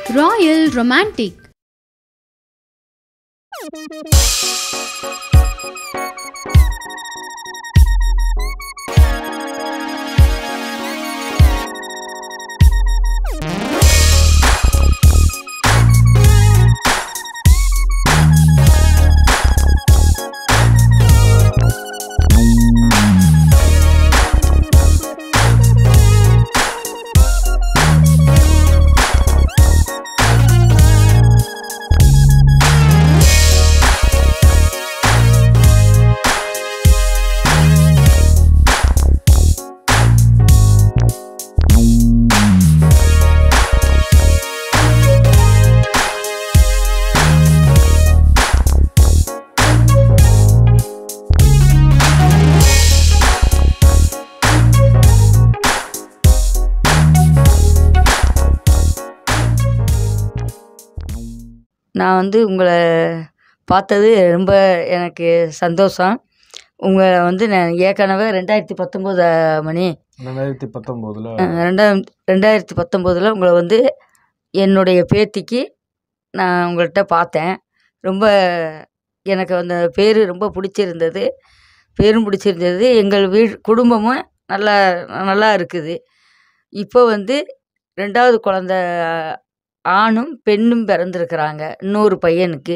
Royal Romantic. நான் வந்து உங்களை பார்த்தது ரொம்ப எனக்கு சந்தோஷம் உங்களை வந்து நான் ஏற்கனவே ரெண்டாயிரத்தி பத்தொம்போது மணி ரெண்டாயிரத்தி பத்தொம்போதில் ரெண்டாயிரம் ரெண்டாயிரத்தி பத்தொம்போதில் உங்களை வந்து என்னுடைய பேத்திக்கு நான் உங்கள்கிட்ட பார்த்தேன் ரொம்ப எனக்கு அந்த பேர் ரொம்ப பிடிச்சிருந்தது பேரும் பிடிச்சிருந்தது எங்கள் வீ குடும்பமும் நல்லா நல்லா இருக்குது இப்போ வந்து ரெண்டாவது குழந்த ஆணும் பெண்ணும் பிறந்திருக்கிறாங்க இன்னொரு பையனுக்கு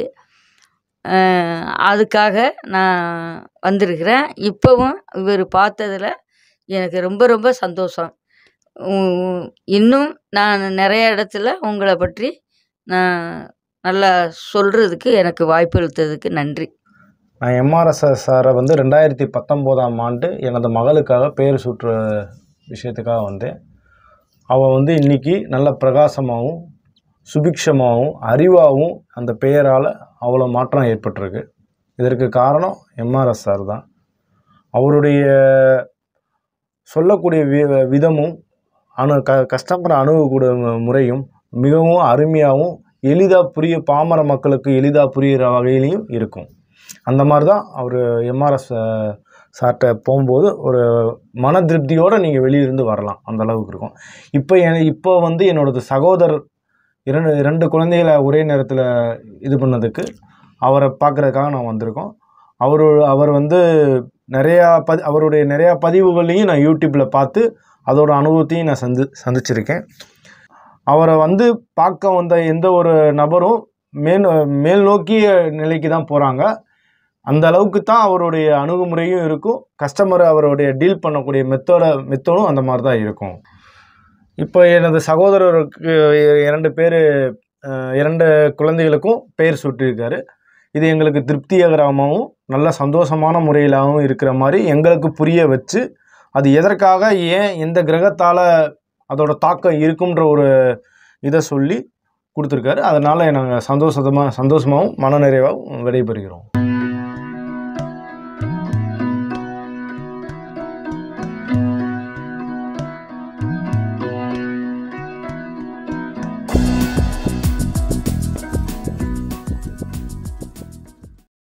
அஹ் அதுக்காக நான் வந்திருக்கிறேன் இப்போவும் இவர் பார்த்ததுல எனக்கு ரொம்ப ரொம்ப சந்தோஷம் உ- இன்னும் நான் நிறைய இடத்துல உங்களை பற்றி நான் நல்லா சொல்கிறதுக்கு எனக்கு வாய்ப்பு அளித்ததுக்கு நன்றி நான் எம்ஆர்எஸ்எஸ் சாரை வந்து ரெண்டாயிரத்தி பத்தொம்போதாம் ஆண்டு எனது மகளுக்காக பேர் சூட்டுற விஷயத்துக்காக வந்தேன் அவள் வந்து இன்னைக்கு நல்ல பிரகாசமாகவும் சுபிக்ஷமாகவும் அறிவாகவும் அந்த பெயரால் அவ்வளோ மாற்றம் ஏற்பட்டிருக்கு இதற்கு காரணம் எம்ஆர்எஸ் சார் தான் அவருடைய சொல்லக்கூடிய வி விதமும் அணு க கஸ்டமரை அணுகக்கூடிய மு- முறையும் மிகவும் அருமையாகவும் எளிதாக புரிய பாமர மக்களுக்கு எளிதாக புரிகிற வகையிலையும் இருக்கும் அந்த மாதிரி தான் அவர் எம்ஆர்எஸ் சார்கிட்ட போகும்போது ஒரு மன திருப்தியோடு நீங்கள் வெளியிருந்து வரலாம் அந்த அளவுக்கு இருக்கும் இப்போ என இப்போ வந்து என்னோடது சகோதரர் இரண்டு இரண்டு குழந்தைகளை ஒரே நேரத்தில் இது பண்ணதுக்கு அவரை பார்க்குறதுக்காக நான் வந்திருக்கோம் அவர் அவர் வந்து நிறையா பதி அவருடைய நிறையா பதிவுகளையும் நான் யூடியூப்பில் பார்த்து அதோட அனுபவத்தையும் நான் சந்தி சந்திச்சிருக்கேன் அவரை வந்து பார்க்க வந்த எந்த ஒரு நபரும் மேல் மேல் நோக்கிய நிலைக்கு தான் போகிறாங்க அந்த அளவுக்கு தான் அவருடைய அணுகுமுறையும் இருக்கும் கஸ்டமரை அவருடைய டீல் பண்ணக்கூடிய மெத்தோட மெத்தோடும் அந்த மாதிரி தான் இருக்கும் இப்போ எனது சகோதரருக்கு இரண்டு பேர் இரண்டு குழந்தைகளுக்கும் பெயர் சூட்டியிருக்காரு இது எங்களுக்கு திருப்திகரமாகவும் நல்ல சந்தோஷமான முறையிலாகவும் இருக்கிற மாதிரி எங்களுக்கு புரிய வச்சு அது எதற்காக ஏன் எந்த கிரகத்தால் அதோட தாக்கம் இருக்குன்ற ஒரு இதை சொல்லி கொடுத்துருக்காரு அதனால் நாங்கள் சந்தோஷமாக சந்தோஷமாகவும் மனநிறைவாகவும் விடைபெறுகிறோம்